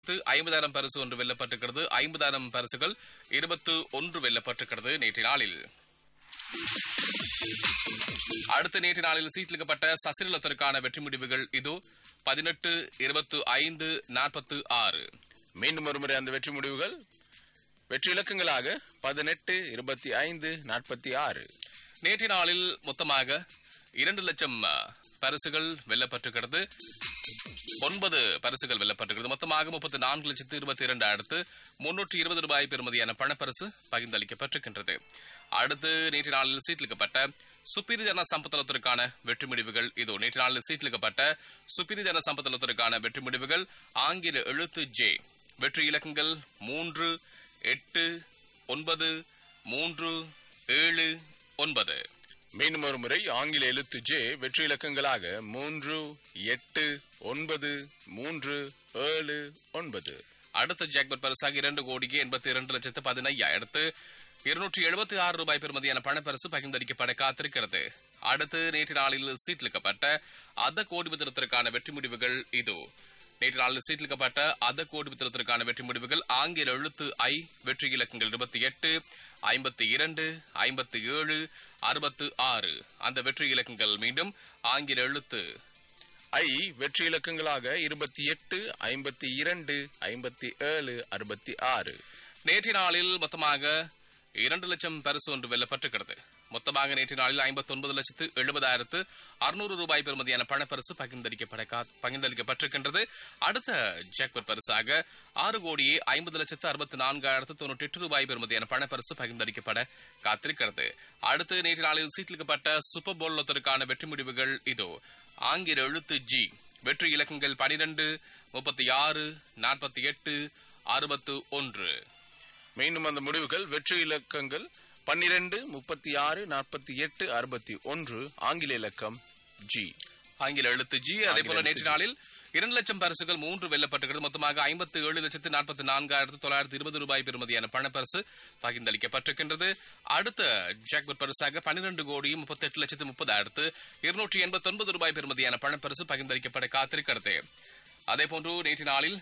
ஐம்பதாயிரம் பரிசு ஒன்று வெல்லப்பட்டிருக்கிறது ஐம்பதாயிரம் பரிசுகள் இருபத்து ஒன்று வெல்லப்பட்டிருக்கிறது நேற்று நாளில் அடுத்த நேற்று நாளில் சீட்டிலிக்கப்பட்ட சசிரலத்திற்கான வெற்றி முடிவுகள் இதோ பதினெட்டு இருபத்து ஐந்து நாற்பத்து ஆறு மீண்டும் ஒருமுறை அந்த வெற்றி முடிவுகள் வெற்றி இலக்கங்களாக பதினெட்டு இருபத்தி ஐந்து நாற்பத்தி ஆறு நேற்று நாளில் மொத்தமாக இரண்டு லட்சம் அ, பரிசுகள் வெல்லப்பட்டிருக்கிறது ஒன்பது பரிசுகள் வெல்லப்பட்டிருக்கிறது மொத்தமாக முப்பத்தி நான்கு லட்சத்து இருபத்தி இரண்டு அடுத்து முன்னூற்றி இருபது ரூபாய் பெறுமதியான பணப்பரிசு பகிர்ந்தளிக்கப்பட்டிருக்கின்றது அடுத்து நேற்று நாளில் சீட்டிலிக்கப்பட்ட சுப்பிரி ஜன சம்பத்தலத்திற்கான வெற்றி முடிவுகள் இதோ நேற்று நாளில் சீட்டிலிக்கப்பட்ட சுப்பிரி ஜன சம்பத்தலத்திற்கான வெற்றி முடிவுகள் ஆங்கில எழுத்து ஜே வெற்றி இலக்கங்கள் மூன்று எட்டு ஒன்பது மூன்று ஏழு ஒன்பது மீண்டும் ஒரு முறை ஆங்கில எழுத்து ஜே வெற்றி இலக்கங்களாக மூன்று எட்டு ஒன்பது மூன்று ஏழு ஒன்பது அடுத்த ஜாக்பட் பரிசாக இரண்டு கோடியே எண்பத்தி இரண்டு லட்சத்து பதினையாயிரத்து இருநூற்றி எழுபத்தி ஆறு ரூபாய் பெறுமதியான பணப்பரிசு பகிர்ந்தளிக்கப்பட காத்திருக்கிறது அடுத்து நேற்று நாளில் சீட்டிலிக்கப்பட்ட அத கோடி வித்திரத்திற்கான வெற்றி முடிவுகள் இதோ நேற்று நாளில் சீட்டிலிக்கப்பட்ட அத கோடி வித்திரத்திற்கான வெற்றி முடிவுகள் ஆங்கில எழுத்து ஐ வெற்றி இலக்கங்கள் இருபத்தி எட்டு ஐம்பத்தி இரண்டு ஐம்பத்தி ஏழு அறுபத்து ஆறு அந்த வெற்றி இலக்கங்கள் மீண்டும் ஆங்கில எழுத்து ஐ வெற்றி இலக்கங்களாக இருபத்தி எட்டு ஐம்பத்தி இரண்டு ஐம்பத்தி ஏழு அறுபத்தி ஆறு நேற்று நாளில் மொத்தமாக இரண்டு லட்சம் பரிசு ஒன்று வெல்லப்பட்டிருக்கிறது மொத்தமாக நேற்று நாளில் ஐம்பத்தி ஒன்பது லட்சத்து எழுபதாயிரத்து அறுநூறு ரூபாய் பெறுமதியான பணப்பரிசு பகிர்ந்தளிக்கப்பட கா- பகிர்ந்தளிக்கப்பட்டிருக்கின்றது அடுத்த ஜாக்பர் பரிசாக ஆறு கோடியே ஐம்பது லட்சத்து அறுபத்தி நான்காயிரத்து தொண்ணூற்றி எட்டு ரூபாய் பெறுமதியான பணப்பரிசு பகிர்ந்தளிக்கப்பட காத்திருக்கிறது அடுத்து நேற்று நாளில் சீட்டிலிக்கப்பட்ட சூப்பர் போல் லொத்தருக்கான வெற்றி முடிவுகள் இதோ ஆங்கில எழுத்து ஜி வெற்றி இலக்கங்கள் பனிரெண்டு முப்பத்தி ஆறு நாற்பத்தி எட்டு அறுபத்து ஒன்று மீண்டும் அந்த முடிவுகள் வெற்றி இலக்கங்கள் பன்னிரண்டு முப்பத்தி ஆறு நாற்பத்தி எட்டு அறுபத்தி ஒன்று ஆங்கில இலக்கம் ஜி ஆங்கில எழுத்து ஜி அதே போல ஆங்கில நேற்று எழுத்து நாளில் இரண்டு லட்சம் பரிசுகள் மூன்று வெல்லப்பட்டிருக்கிறது மொத்தமாக ஐம்பத்தி ஏழு லட்சத்து நாற்பத்தி நான்காயிரத்து தொள்ளாயிரத்து இருபது ரூபாய் பெறுமதியான பணப்பரிசு பகிர்ந்தளிக்கப்பட்டிருக்கின்றது அடுத்த ஜாக்பட் பரிசாக பன்னிரண்டு கோடி முப்பத்தி எட்டு லட்சத்து முப்பதாயிரத்து இருநூற்றி எண்பத்தி ஒன்பது ரூபாய் பெறுமதியான பணப்பரிசு பகிர்ந்தளிக்கப்பட காத்திருக்கிறது அதே போன்று நேற்று நாளில்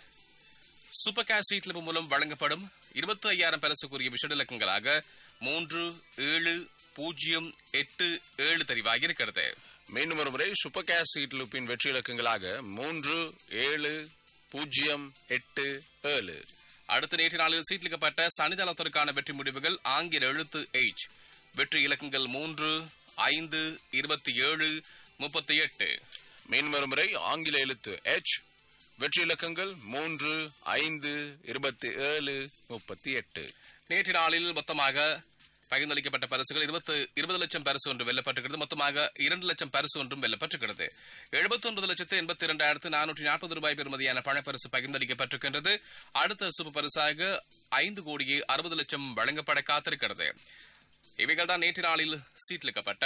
சூப்பர் கேஷ் சீட்லிப்பு மூலம் வழங்கப்படும் இருபத்தி ஐயாயிரம் பரிசுக்குரிய விஷட இலக்கங்களாக மூன்று ஏழு பூஜ்ஜியம் எட்டு ஏழு தெரிவாகி இருக்கிறது மீண்டும் ஒரு முறை சூப்பர் கேஷ் சீட் லூப்பின் வெற்றி இலக்கங்களாக மூன்று ஏழு பூஜ்ஜியம் எட்டு ஏழு அடுத்த நேற்று நாளில் சீட்லிக்கப்பட்ட சனிதளத்திற்கான வெற்றி முடிவுகள் ஆங்கில எழுத்து எச் வெற்றி இலக்கங்கள் மூன்று ஐந்து இருபத்தி ஏழு முப்பத்தி எட்டு மீண்டும் ஒரு முறை ஆங்கில எழுத்து எச் வெற்றி இலக்கங்கள் மூன்று ஐந்து இருபத்தி ஏழு முப்பத்தி எட்டு நேற்று நாளில் மொத்தமாக பகிர்ந்தளிக்கப்பட்ட பரிசுகள் இருபத்து இருபது லட்சம் பரிசு ஒன்று வெல்லப்பட்டிருக்கிறது மொத்தமாக இரண்டு லட்சம் பரிசு ஒன்றும் வெல்லப்பட்டிருக்கிறது எழுபத்தி ஒன்பது லட்சத்து எண்பத்தி இரண்டாயிரத்து நானூற்றி நாற்பது ரூபாய் பெறுமதியான பணப்பரிசு பகிர்ந்தளிக்கப்பட்டிருக்கின்றது அடுத்த சூப்பர் பரிசாக ஐந்து கோடியே அறுபது லட்சம் வழங்கப்பட காத்திருக்கிறது இவைகள் தான் நேற்று நாளில் சீட்லிக்கப்பட்ட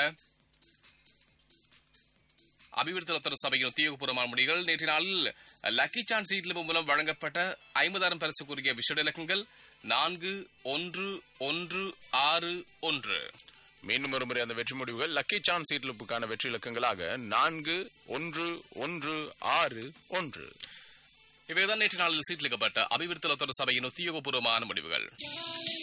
அபிவிருத்தி ரத்தன சபையின் உத்தியோகபூர்வமான முடிவுகள் நேற்று நாளில் லக்கி சான்ஸ் சீட்லிப்பு மூலம் வழங்கப்பட்ட ஐம்பதாயிரம் பரிசுக்குரிய விஷட இலக்கங்கள் நான்கு ஒன்று ஒன்று ஆறு ஒன்று மீண்டும் ஒரு முறை அந்த வெற்றி முடிவுகள் லக்கி சான்ஸ் சீட் லூப்புக்கான வெற்றி இலக்கங்களாக நான்கு ஒன்று ஒன்று ஆறு ஒன்று இவைதான் நேற்று நாளில் சீட்லிக்கப்பட்ட அபிவிருத்தி ரத்தன சபையின் உத்தியோகபூர்வமான முடிவுகள்